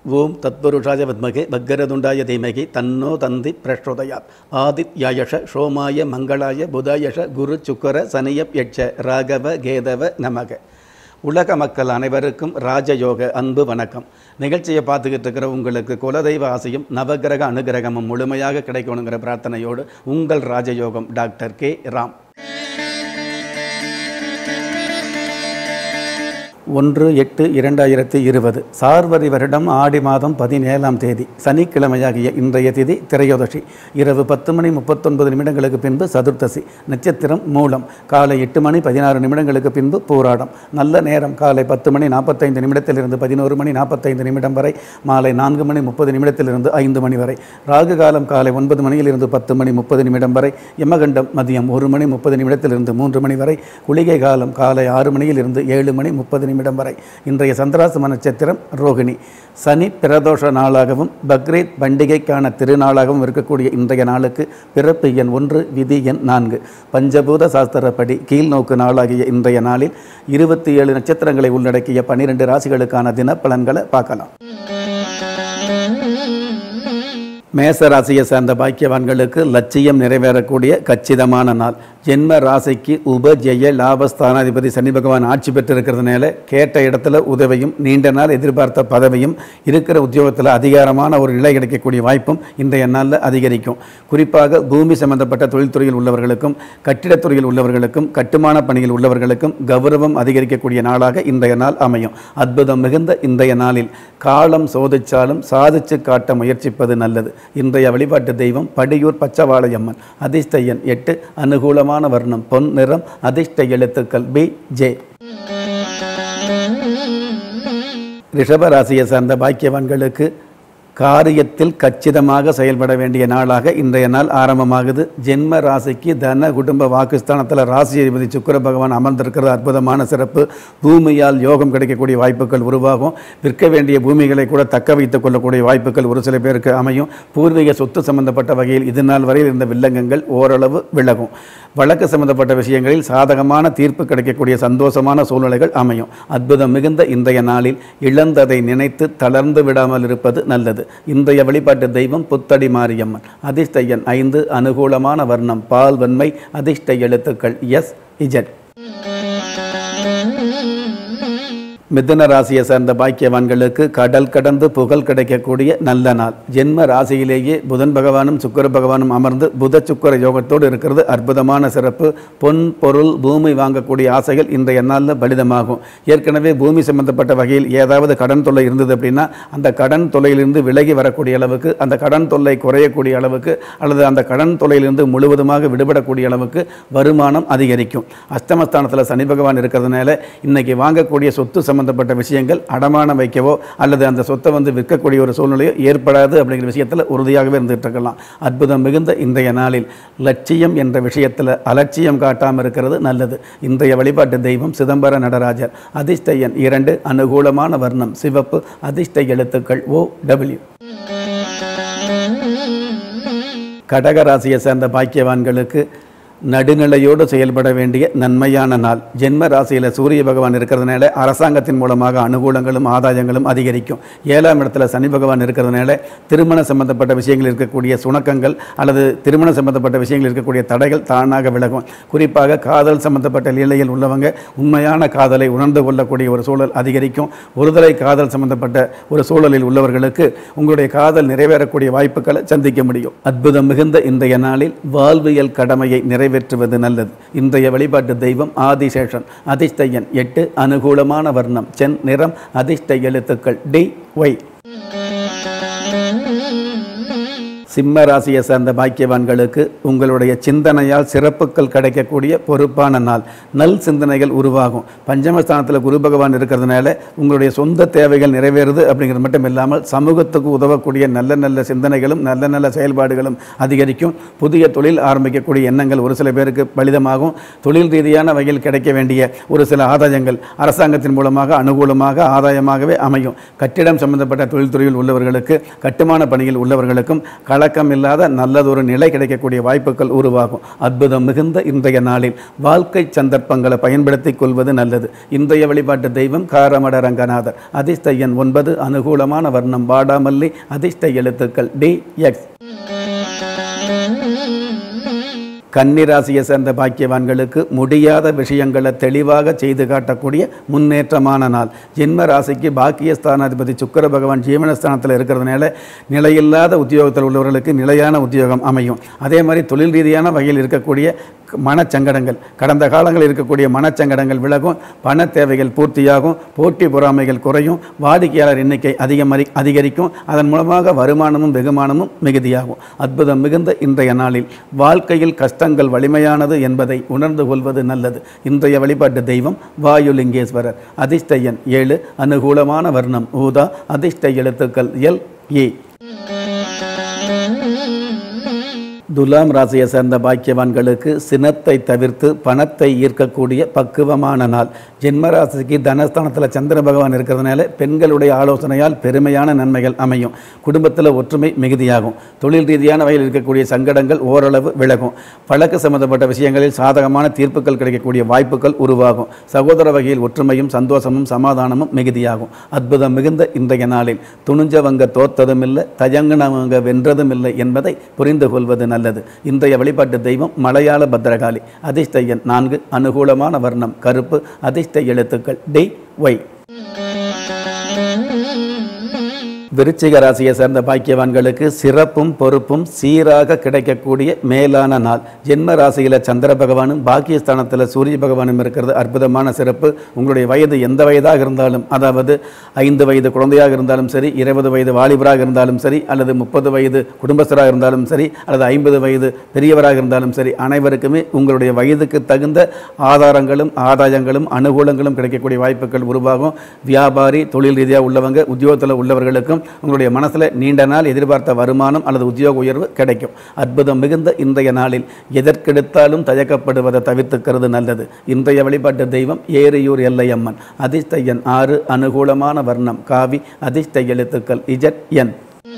ஓம் தத்புருஷாய வித்மகே பக்கரதுண்டாய தீமகி தன்னோ தந்தி பிரச்சோதயாத் ஆதித்யாயஷ சோமாய மங்களாய புதாயஷ குரு சுக்கர சனியப் யட்ச ராகவ கேதவ நமக உலக மக்கள் அனைவருக்கும் ராஜயோக அன்பு வணக்கம் நிகழ்ச்சியை பார்த்துக்கிட்டு இருக்கிற உங்களுக்கு குலதெய்வ ஆசையும் நவகிரக அனுகிரகமும் முழுமையாக கிடைக்கணுங்கிற பிரார்த்தனையோடு உங்கள் ராஜயோகம் டாக்டர் கே ராம் ஒன்று எட்டு இரண்டாயிரத்தி இருபது சார்வரி வருடம் ஆடி மாதம் பதினேழாம் தேதி சனிக்கிழமையாகிய இன்றைய திதி திரையோதசி இரவு பத்து மணி முப்பத்தொன்பது நிமிடங்களுக்கு பின்பு சதுர்த்தசி நட்சத்திரம் மூலம் காலை எட்டு மணி பதினாறு நிமிடங்களுக்கு பின்பு பூராடம் நல்ல நேரம் காலை பத்து மணி நாற்பத்தைந்து நிமிடத்திலிருந்து பதினோரு மணி நாற்பத்தைந்து நிமிடம் வரை மாலை நான்கு மணி முப்பது நிமிடத்திலிருந்து ஐந்து மணி வரை ராகு காலம் காலை ஒன்பது மணியிலிருந்து பத்து மணி முப்பது நிமிடம் வரை யமகண்டம் மதியம் ஒரு மணி முப்பது நிமிடத்திலிருந்து மூன்று மணி வரை குளிகை காலம் காலை ஆறு மணியிலிருந்து ஏழு மணி முப்பது நிமிடம் வரை இன்றைய சந்திராசிரம நட்சத்திரம் ரோகிணி சனி பிரதோஷ நாளாகவும் பக்ரீத் பண்டிகைக்கான திருநாளாகவும் இருக்கக்கூடிய இன்றைய நாளுக்கு பிறப்பு எண் ஒன்று விதி எண் நான்கு பஞ்சபூத சாஸ்திரப்படி கீழ்நோக்கு நாளாகிய இன்றைய நாளில் இருபத்தி ஏழு நட்சத்திரங்களை உள்ளடக்கிய பனிரெண்டு ராசிகளுக்கான தினப்பலன்களை பார்க்கலாம் மேச ராசியை சேர்ந்த பாக்கியவான்களுக்கு லட்சியம் நிறைவேறக்கூடிய கச்சிதமான நாள் ஜென்ம ராசிக்கு உபஜெய லாபஸ்தானாதிபதி சனி பகவான் ஆட்சி பெற்றிருக்கிறதுனால கேட்ட இடத்துல உதவியும் நீண்ட நாள் எதிர்பார்த்த பதவியும் இருக்கிற உத்தியோகத்தில் அதிகாரமான ஒரு நிலை கிடைக்கக்கூடிய வாய்ப்பும் இன்றைய நாளில் அதிகரிக்கும் குறிப்பாக பூமி சம்பந்தப்பட்ட தொழில்துறையில் உள்ளவர்களுக்கும் கட்டிடத்துறையில் உள்ளவர்களுக்கும் கட்டுமான பணியில் உள்ளவர்களுக்கும் கௌரவம் அதிகரிக்கக்கூடிய நாளாக இன்றைய நாள் அமையும் அற்புதம் மிகுந்த இன்றைய நாளில் காலம் சோதிச்சாலும் சாதிச்சு காட்ட முயற்சிப்பது நல்லது இன்றைய வழிபாட்டு தெய்வம் படியூர் பச்சவாளையம்மன் அதிர்ஷ்ட எண் எட்டு அனுகூலமான வர்ணம் பொன் நிறம் அதிர்ஷ்ட எழுத்துக்கள் பி ஜே ரிஷப ராசியை சார்ந்த பாக்கியவான்களுக்கு காரியத்தில் கச்சிதமாக செயல்பட வேண்டிய நாளாக இன்றைய நாள் ஆரம்பமாகுது ஜென்ம ராசிக்கு தன குடும்ப வாக்குஸ்தானத்தில் ராசி அதிபதி சுக்கர பகவான் அமர்ந்திருக்கிறது அற்புதமான சிறப்பு பூமியால் யோகம் கிடைக்கக்கூடிய வாய்ப்புகள் உருவாகும் விற்க வேண்டிய பூமிகளை கூட தக்க வைத்துக் கொள்ளக்கூடிய வாய்ப்புகள் ஒரு சில பேருக்கு அமையும் பூர்வீக சொத்து சம்பந்தப்பட்ட வகையில் இது நாள் வரையில் இருந்த வில்லங்கங்கள் ஓரளவு விலகும் வழக்கு சம்பந்தப்பட்ட விஷயங்களில் சாதகமான தீர்ப்பு கிடைக்கக்கூடிய சந்தோஷமான சூழ்நிலைகள் அமையும் அற்புதம் மிகுந்த இன்றைய நாளில் இழந்ததை நினைத்து தளர்ந்து விடாமல் இருப்பது நல்லது இன்றைய வழிபாட்டு தெய்வம் புத்தடி மாரியம்மன் அதிர்ஷ்ட எண் ஐந்து அனுகூலமான வர்ணம் பால் வெண்மை அதிர்ஷ்ட எழுத்துக்கள் எஸ் இஜட் மிதுன ராசியை சேர்ந்த பாக்கியவான்களுக்கு கடல் கடந்து புகழ் கிடைக்கக்கூடிய நல்ல நாள் ஜென்ம ராசியிலேயே புதன் பகவானும் சுக்கர பகவானும் அமர்ந்து புத சுக்கர யோகத்தோடு இருக்கிறது அற்புதமான சிறப்பு பொன் பொருள் பூமி வாங்கக்கூடிய ஆசைகள் இன்றைய நாளில் பலிதமாகும் ஏற்கனவே பூமி சம்பந்தப்பட்ட வகையில் ஏதாவது கடன் தொல்லை இருந்தது அப்படின்னா அந்த கடன் தொல்லையிலிருந்து விலகி வரக்கூடிய அளவுக்கு அந்த கடன் தொல்லை குறையக்கூடிய அளவுக்கு அல்லது அந்த கடன் தொல்லையிலிருந்து முழுவதுமாக விடுபடக்கூடிய அளவுக்கு வருமானம் அதிகரிக்கும் அஷ்டமஸ்தானத்தில் சனி பகவான் இருக்கிறதுனால இன்னைக்கு வாங்கக்கூடிய சொத்து சம்பந்தப்பட்ட விஷயங்கள் அடமானம் வைக்கவோ அல்லது அந்த சொத்தை வந்து விற்கக்கூடிய ஒரு சூழ்நிலையோ ஏற்படாது அப்படிங்கிற விஷயத்தில் உறுதியாகவே இருந்துகிட்டு இருக்கலாம் அற்புதம் மிகுந்த இன்றைய நாளில் லட்சியம் என்ற விஷயத்தில் அலட்சியம் காட்டாமல் இருக்கிறது நல்லது இன்றைய வழிபாட்டு தெய்வம் சிதம்பர நடராஜர் அதிர்ஷ்ட எண் இரண்டு அனுகூலமான வர்ணம் சிவப்பு அதிர்ஷ்ட எழுத்துக்கள் ஓ டபிள்யூ கடகராசியை சேர்ந்த பாக்கியவான்களுக்கு நடுநிலையோடு செயல்பட வேண்டிய நன்மையான நாள் ஜென்ம ராசியில் சூரிய பகவான் இருக்கிறதுனால அரசாங்கத்தின் மூலமாக அனுகூலங்களும் ஆதாயங்களும் அதிகரிக்கும் ஏழாம் இடத்துல சனி பகவான் இருக்கிறதுனால திருமண சம்பந்தப்பட்ட விஷயங்கள் இருக்கக்கூடிய சுணக்கங்கள் அல்லது திருமண சம்பந்தப்பட்ட விஷயங்கள் இருக்கக்கூடிய தடைகள் தானாக விலகும் குறிப்பாக காதல் சம்பந்தப்பட்ட நிலையில் உள்ளவங்க உண்மையான காதலை உணர்ந்து கொள்ளக்கூடிய ஒரு சூழல் அதிகரிக்கும் ஒருதலை காதல் சம்பந்தப்பட்ட ஒரு சூழலில் உள்ளவர்களுக்கு உங்களுடைய காதல் நிறைவேறக்கூடிய வாய்ப்புகளை சந்திக்க முடியும் அற்புதம் மிகுந்த இன்றைய நாளில் வாழ்வியல் கடமையை நிறைவே நிறைவேற்றுவது நல்லது இன்றைய வழிபாட்டு தெய்வம் ஆதிசேஷன் அதிர்ஷ்ட எண் எட்டு அனுகூலமான வர்ணம் சென் நிறம் அதிர்ஷ்ட எழுத்துக்கள் டி ஒய் சிம்ம ராசியை சேர்ந்த பாக்கியவான்களுக்கு உங்களுடைய சிந்தனையால் சிறப்புகள் கிடைக்கக்கூடிய பொறுப்பான நாள் நல் சிந்தனைகள் உருவாகும் பஞ்சமஸ்தானத்தில் குரு பகவான் இருக்கிறதுனால உங்களுடைய சொந்த தேவைகள் நிறைவேறுது அப்படிங்கிறது மட்டும் இல்லாமல் சமூகத்துக்கு உதவக்கூடிய நல்ல நல்ல சிந்தனைகளும் நல்ல நல்ல செயல்பாடுகளும் அதிகரிக்கும் புதிய தொழில் ஆரம்பிக்கக்கூடிய எண்ணங்கள் ஒரு சில பேருக்கு பலிதமாகும் தொழில் ரீதியான வகையில் கிடைக்க வேண்டிய ஒரு சில ஆதாயங்கள் அரசாங்கத்தின் மூலமாக அனுகூலமாக ஆதாயமாகவே அமையும் கட்டிடம் சம்பந்தப்பட்ட தொழில்துறையில் உள்ளவர்களுக்கு கட்டுமான பணியில் உள்ளவர்களுக்கும் கல கலக்கம் இல்லாத நல்லதொரு நிலை கிடைக்கக்கூடிய வாய்ப்புகள் உருவாகும் அற்புதம் மிகுந்த இன்றைய நாளில் வாழ்க்கை சந்தர்ப்பங்களை பயன்படுத்திக் கொள்வது நல்லது இன்றைய வழிபாட்டு தெய்வம் காரமட ரங்கநாதர் அதிர்ஷ்ட எண் ஒன்பது அனுகூலமான வர்ணம் வாடாமல்லி அதிர்ஷ்ட எழுத்துக்கள் டி எக்ஸ் கன்னிராசியை சேர்ந்த பாக்கியவான்களுக்கு முடியாத விஷயங்களை தெளிவாக செய்து காட்டக்கூடிய முன்னேற்றமான நாள் ஜென்ம ராசிக்கு பாக்கியஸ்தானாதிபதி சுக்கர பகவான் ஜீவனஸ்தானத்தில் இருக்கிறதுனால நிலையில்லாத உத்தியோகத்தில் உள்ளவர்களுக்கு நிலையான உத்தியோகம் அமையும் அதே மாதிரி தொழில் ரீதியான வகையில் இருக்கக்கூடிய மனச்சங்கடங்கள் கடந்த காலங்களில் இருக்கக்கூடிய மனச்சங்கடங்கள் விலகும் பண தேவைகள் பூர்த்தியாகும் போட்டி பொறாமைகள் குறையும் வாடிக்கையாளர் எண்ணிக்கை அதிகமரி அதிகரிக்கும் அதன் மூலமாக வருமானமும் வெகுமானமும் மிகுதியாகும் அற்புதம் மிகுந்த இன்றைய நாளில் வாழ்க்கையில் கஷ்டங்கள் வலிமையானது என்பதை உணர்ந்து கொள்வது நல்லது இன்றைய வழிபாட்டு தெய்வம் வாயுலிங்கேஸ்வரர் அதிர்ஷ்ட எண் ஏழு அனுகூலமான வர்ணம் ஊதா அதிர்ஷ்ட எழுத்துக்கள் எல் ஏ துலாம் ராசியை சேர்ந்த பாக்கியவான்களுக்கு சினத்தை தவிர்த்து பணத்தை ஈர்க்கக்கூடிய பக்குவமான நாள் ஜென்ம ராசிக்கு தனஸ்தானத்தில் சந்திர பகவான் இருக்கிறதுனால பெண்களுடைய ஆலோசனையால் பெருமையான நன்மைகள் அமையும் குடும்பத்தில் ஒற்றுமை மிகுதியாகும் தொழில் ரீதியான வகையில் இருக்கக்கூடிய சங்கடங்கள் ஓரளவு விலகும் வழக்கு சம்பந்தப்பட்ட விஷயங்களில் சாதகமான தீர்ப்புகள் கிடைக்கக்கூடிய வாய்ப்புகள் உருவாகும் சகோதர வகையில் ஒற்றுமையும் சந்தோஷமும் சமாதானமும் மிகுதியாகும் அற்புதம் மிகுந்த இன்றைய நாளில் துணிஞ்சவங்க தோத்ததும் இல்லை தயங்கினவங்க வென்றதும் இல்லை என்பதை புரிந்து கொள்வது நல்லது இன்றைய வழிபாட்டு தெய்வம் மலையாள பத்திரகாளி அதிர்ஷ்ட எண் நான்கு அனுகூலமான வர்ணம் கருப்பு அதிர்ஷ்ட எழுத்துக்கள் டி ஒய் விருச்சிக ராசியை சேர்ந்த பாக்கியவான்களுக்கு சிறப்பும் பொறுப்பும் சீராக கிடைக்கக்கூடிய மேலான நாள் ஜென்ம ராசியில் சந்திர பகவானும் பாக்கியஸ்தானத்தில் சூரிய பகவானும் இருக்கிறது அற்புதமான சிறப்பு உங்களுடைய வயது எந்த வயதாக இருந்தாலும் அதாவது ஐந்து வயது குழந்தையாக இருந்தாலும் சரி இருபது வயது வாலிபராக இருந்தாலும் சரி அல்லது முப்பது வயது குடும்பஸ்தராக இருந்தாலும் சரி அல்லது ஐம்பது வயது பெரியவராக இருந்தாலும் சரி அனைவருக்குமே உங்களுடைய வயதுக்கு தகுந்த ஆதாரங்களும் ஆதாயங்களும் அனுகூலங்களும் கிடைக்கக்கூடிய வாய்ப்புகள் உருவாகும் வியாபாரி தொழில் ரீதியாக உள்ளவங்க உத்தியோகத்தில் உள்ளவர்களுக்கும் உங்களுடைய மனசில் நீண்ட நாள் எதிர்பார்த்த வருமானம் அல்லது உத்தியோக உயர்வு கிடைக்கும் அற்புதம் மிகுந்த இன்றைய நாளில் எதற்கெடுத்தாலும் தயக்கப்படுவதை தவிர்த்துக்கிறது நல்லது இன்றைய வழிபாட்டு தெய்வம் ஏரியூர் எல்லையம்மன் அதிர்ஷ்ட எண் ஆறு அனுகூலமான வர்ணம் காவி அதிர்ஷ்ட எழுத்துக்கள் இஜட் என்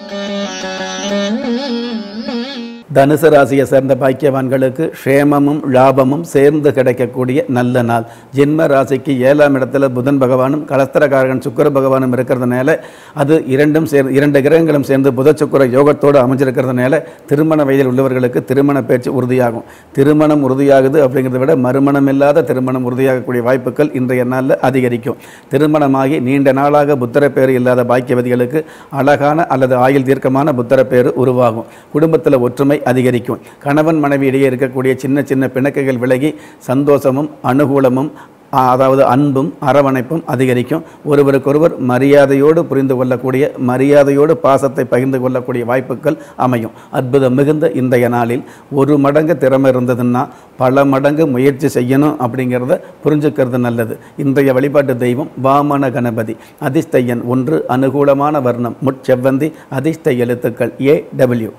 தனுசு ராசியை சேர்ந்த பாக்கியவான்களுக்கு க்ஷேமமும் லாபமும் சேர்ந்து கிடைக்கக்கூடிய நல்ல நாள் ஜென்ம ராசிக்கு ஏழாம் இடத்துல புதன் பகவானும் கலஸ்தரகாரகன் சுக்கர பகவானும் இருக்கிறதுனால அது இரண்டும் சேர்ந்து இரண்டு கிரகங்களும் சேர்ந்து புத சுக்கர யோகத்தோடு அமைஞ்சிருக்கிறதுனால திருமண வயதில் உள்ளவர்களுக்கு திருமண பேச்சு உறுதியாகும் திருமணம் உறுதியாகுது அப்படிங்கிறத விட மறுமணம் இல்லாத திருமணம் உறுதியாகக்கூடிய வாய்ப்புகள் இன்றைய நாளில் அதிகரிக்கும் திருமணமாகி நீண்ட நாளாக புத்திர பேர் இல்லாத பாக்கியவதிகளுக்கு அழகான அல்லது ஆயுள் தீர்க்கமான புத்திர பேர் உருவாகும் குடும்பத்தில் ஒற்றுமை அதிகரிக்கும் கணவன் மனைவி இடையே இருக்கக்கூடிய சின்ன சின்ன பிணக்குகள் விலகி சந்தோஷமும் அனுகூலமும் ஆ, அதாவது அன்பும் அரவணைப்பும் அதிகரிக்கும் ஒருவருக்கொருவர் மரியாதையோடு புரிந்து கொள்ளக்கூடிய மரியாதையோடு பாசத்தை பகிர்ந்து கொள்ளக்கூடிய வாய்ப்புகள் அமையும் அற்புதம் மிகுந்த இன்றைய நாளில் ஒரு மடங்கு திறமை இருந்ததுன்னா பல மடங்கு முயற்சி செய்யணும் அப்படிங்கிறத புரிஞ்சுக்கிறது நல்லது இன்றைய வழிபாட்டு தெய்வம் வாமன கணபதி அதிர்ஷ்ட எண் ஒன்று அனுகூலமான வர்ணம் முட்செவ்வந்தி அதிர்ஷ்ட எழுத்துக்கள் ஏ டபிள்யூ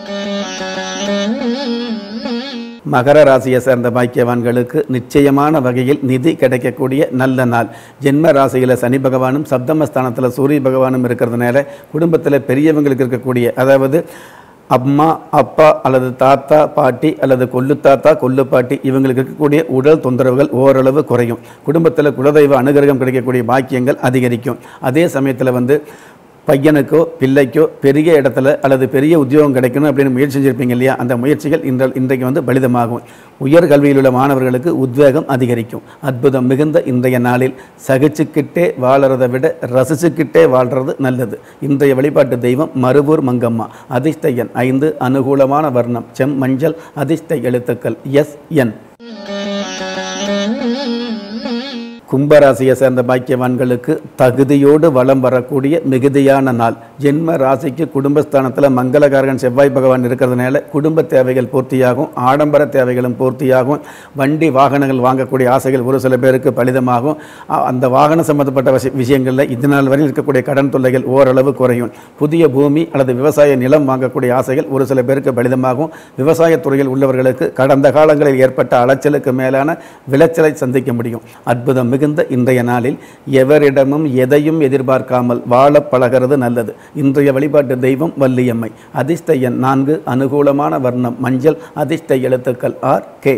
மகர ராசியை சேர்ந்த பாக்கியவான்களுக்கு நிச்சயமான வகையில் நிதி கிடைக்கக்கூடிய நல்ல நாள் ஜென்ம ராசியில் சனி பகவானும் சப்தமஸ்தானத்தில் சூரிய பகவானும் இருக்கிறதுனால குடும்பத்தில் பெரியவங்களுக்கு இருக்கக்கூடிய அதாவது அம்மா அப்பா அல்லது தாத்தா பாட்டி அல்லது கொள்ளு தாத்தா கொள்ளு பாட்டி இவங்களுக்கு இருக்கக்கூடிய உடல் தொந்தரவுகள் ஓரளவு குறையும் குடும்பத்தில் குலதெய்வ அனுகிரகம் கிடைக்கக்கூடிய பாக்கியங்கள் அதிகரிக்கும் அதே சமயத்தில் வந்து பையனுக்கோ பிள்ளைக்கோ பெரிய இடத்துல அல்லது பெரிய உத்தியோகம் கிடைக்கணும் அப்படின்னு முயற்சி செஞ்சிருப்பீங்க இல்லையா அந்த முயற்சிகள் இன்ற இன்றைக்கு வந்து பலிதமாகும் உயர்கல்வியில் உள்ள மாணவர்களுக்கு உத்வேகம் அதிகரிக்கும் அற்புதம் மிகுந்த இன்றைய நாளில் சகிச்சுக்கிட்டே வாழறதை விட ரசிச்சுக்கிட்டே வாழ்றது நல்லது இன்றைய வழிபாட்டு தெய்வம் மருவூர் மங்கம்மா அதிர்ஷ்ட எண் ஐந்து அனுகூலமான வர்ணம் செம் மஞ்சள் அதிர்ஷ்ட எழுத்துக்கள் எஸ் என் கும்பராசியை சேர்ந்த பாக்கியவான்களுக்கு தகுதியோடு வலம் வரக்கூடிய மிகுதியான நாள் ஜென்ம ராசிக்கு குடும்பஸ்தானத்தில் மங்களகாரகன் செவ்வாய் பகவான் இருக்கிறதுனால குடும்ப தேவைகள் பூர்த்தியாகும் ஆடம்பர தேவைகளும் பூர்த்தியாகும் வண்டி வாகனங்கள் வாங்கக்கூடிய ஆசைகள் ஒரு சில பேருக்கு பலிதமாகும் அ- அந்த வாகனம் சம்பந்தப்பட்ட விஷ விஷயங்களில் இது நாள் வரை இருக்கக்கூடிய கடன் தொல்லைகள் ஓரளவு குறையும் புதிய பூமி அல்லது விவசாய நிலம் வாங்கக்கூடிய ஆசைகள் ஒரு சில பேருக்கு பலிதமாகும் விவசாயத் துறையில் உள்ளவர்களுக்கு கடந்த காலங்களில் ஏற்பட்ட அலைச்சலுக்கு மேலான விளைச்சலை சந்திக்க முடியும் அற்புதம் மிகுந்த இன்றைய நாளில் எவரிடமும் எதையும் எதிர்பார்க்காமல் வாழ பழகிறது நல்லது இன்றைய வழிபாட்டு தெய்வம் வள்ளியம்மை அதிர்ஷ்ட எண் நான்கு அனுகூலமான வர்ணம் மஞ்சள் அதிர்ஷ்ட எழுத்துக்கள் ஆர் கே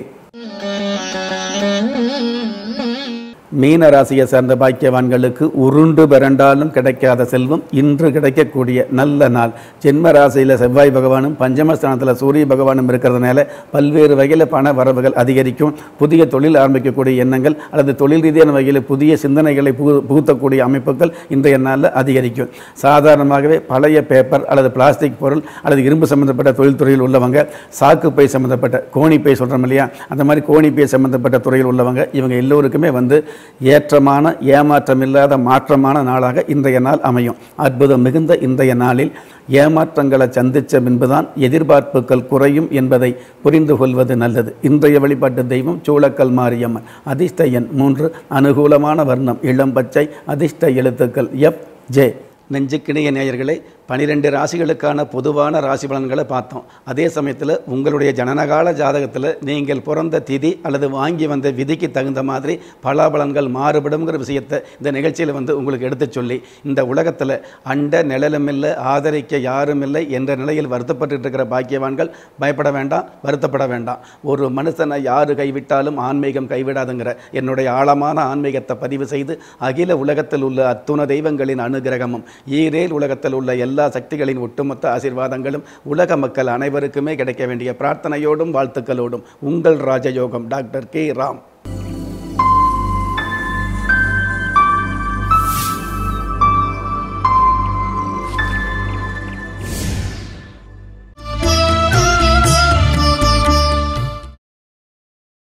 மீன ராசியை சார்ந்த பாக்கியவான்களுக்கு உருண்டு பிறண்டாலும் கிடைக்காத செல்வம் இன்று கிடைக்கக்கூடிய நல்ல நாள் ஜென்ம ராசியில் செவ்வாய் பகவானும் பஞ்சமஸ்தானத்தில் சூரிய பகவானும் இருக்கிறதுனால பல்வேறு வகையில் பண வரவுகள் அதிகரிக்கும் புதிய தொழில் ஆரம்பிக்கக்கூடிய எண்ணங்கள் அல்லது தொழில் ரீதியான வகையில் புதிய சிந்தனைகளை புகு புகுத்தக்கூடிய அமைப்புகள் இன்றைய நாளில் அதிகரிக்கும் சாதாரணமாகவே பழைய பேப்பர் அல்லது பிளாஸ்டிக் பொருள் அல்லது இரும்பு சம்பந்தப்பட்ட தொழில்துறையில் உள்ளவங்க சாக்கு பை சம்பந்தப்பட்ட கோணி பை சொல்கிறோம் இல்லையா அந்த மாதிரி கோணி பை சம்பந்தப்பட்ட துறையில் உள்ளவங்க இவங்க எல்லோருக்குமே வந்து ஏற்றமான ஏமாற்றம் இல்லாத மாற்றமான நாளாக இன்றைய நாள் அமையும் அற்புதம் மிகுந்த இன்றைய நாளில் ஏமாற்றங்களை சந்தித்த பின்புதான் எதிர்பார்ப்புகள் குறையும் என்பதை புரிந்து கொள்வது நல்லது இன்றைய வழிபாட்டு தெய்வம் சூளக்கல் மாரியம்மன் அதிர்ஷ்ட எண் மூன்று அனுகூலமான வர்ணம் இளம் பச்சை அதிர்ஷ்ட எழுத்துக்கள் எஃப் ஜே நெஞ்சுக்கிணைய நேயர்களே பனிரெண்டு ராசிகளுக்கான பொதுவான ராசி பலன்களை பார்த்தோம் அதே சமயத்தில் உங்களுடைய ஜனனகால ஜாதகத்தில் நீங்கள் பிறந்த திதி அல்லது வாங்கி வந்த விதிக்கு தகுந்த மாதிரி பலாபலன்கள் மாறுபடுங்கிற விஷயத்தை இந்த நிகழ்ச்சியில் வந்து உங்களுக்கு எடுத்து சொல்லி இந்த உலகத்தில் அண்ட நிழலும் இல்லை ஆதரிக்க யாரும் இல்லை என்ற நிலையில் வருத்தப்பட்டு இருக்கிற பாக்கியவான்கள் பயப்பட வேண்டாம் வருத்தப்பட வேண்டாம் ஒரு மனுஷனை யாரு கைவிட்டாலும் ஆன்மீகம் கைவிடாதுங்கிற என்னுடைய ஆழமான ஆன்மீகத்தை பதிவு செய்து அகில உலகத்தில் உள்ள அத்துண தெய்வங்களின் அனுகிரகமும் ஈரேல் உலகத்தில் உள்ள எல்லா சக்திகளின் ஒட்டுமொத்த ஆசீர்வாதங்களும் உலக மக்கள் அனைவருக்குமே கிடைக்க வேண்டிய பிரார்த்தனையோடும் வாழ்த்துக்களோடும் உங்கள் ராஜயோகம் டாக்டர் கே ராம்